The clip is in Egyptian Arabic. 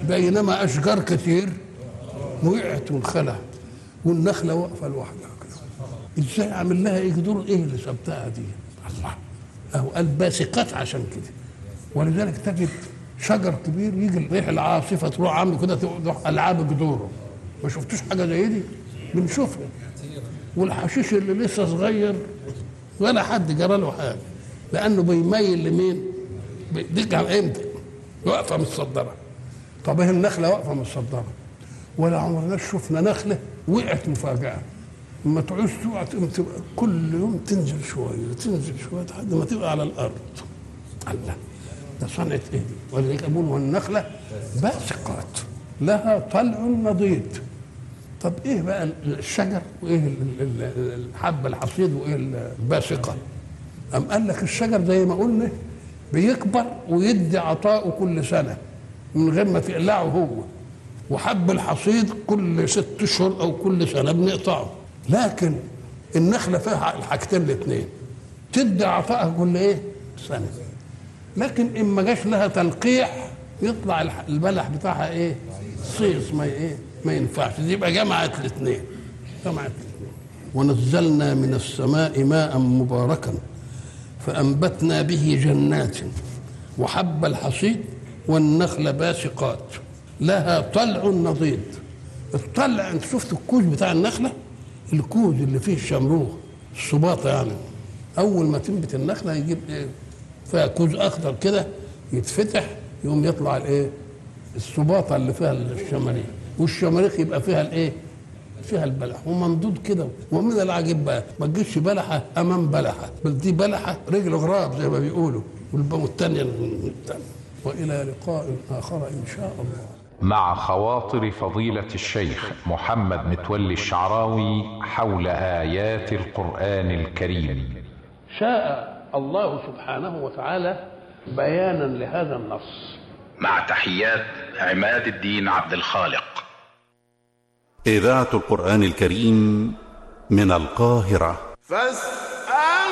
بينما اشجار كتير وقعت وانخلعت والنخله واقفه لوحدها كده ازاي عامل لها ايه دور ايه اللي سبتها دي الله اهو قال باسقات عشان كده ولذلك تجد شجر كبير يجي الريح العاصفه تروح عامله كده تروح العاب جذوره ما شفتوش حاجه زي دي بنشوفها والحشيش اللي لسه صغير ولا حد جرى له حاجه لانه بيميل لمين؟ دي امتى؟ واقفه متصدره طب ايه النخله واقفه متصدره ولا عمرنا شفنا نخله وقعت مفاجاه اما تعوز تقع تبقى كل يوم تنزل شويه تنزل شويه لحد ما تبقى على الارض الله ده صنعة ايه دي؟ ولذلك اقول والنخلة باسقات لها طلع نضيد طب ايه بقى الشجر وايه الحب الحصيد وايه الباسقة أم قال لك الشجر زي ما قلنا بيكبر ويدي عطاءه كل سنة من غير ما تقلعه هو وحب الحصيد كل ست اشهر او كل سنة بنقطعه لكن النخلة فيها الحاجتين الاثنين تدي عطائها كل ايه؟ سنة لكن ان ما جاش لها تلقيح يطلع البلح بتاعها ايه صيص ما ايه ما ينفعش دي يبقى جمعت الاثنين جمعت الاثنين ونزلنا من السماء ماء مباركا فانبتنا به جنات وحب الحصيد والنخل باسقات لها طلع نضيد الطلع انت شفت الكوز بتاع النخله الكوز اللي فيه الشمروخ السباطه يعني اول ما تنبت النخله يجيب ايه فيها كوز اخضر كده يتفتح يقوم يطلع الايه السباطه اللي فيها الشماريخ والشماريخ يبقى فيها الايه فيها البلح وممدود كده ومن العجيب بقى ما تجيش بلحه امام بلحه بل دي بلحه رجل غراب زي ما بيقولوا والثانيه والى لقاء اخر ان شاء الله مع خواطر فضيلة الشيخ محمد متولي الشعراوي حول آيات القرآن الكريم شاء الله سبحانه وتعالى بيانا لهذا النص مع تحيات عماد الدين عبد الخالق إذاعة القرآن الكريم من القاهرة فاستمعوا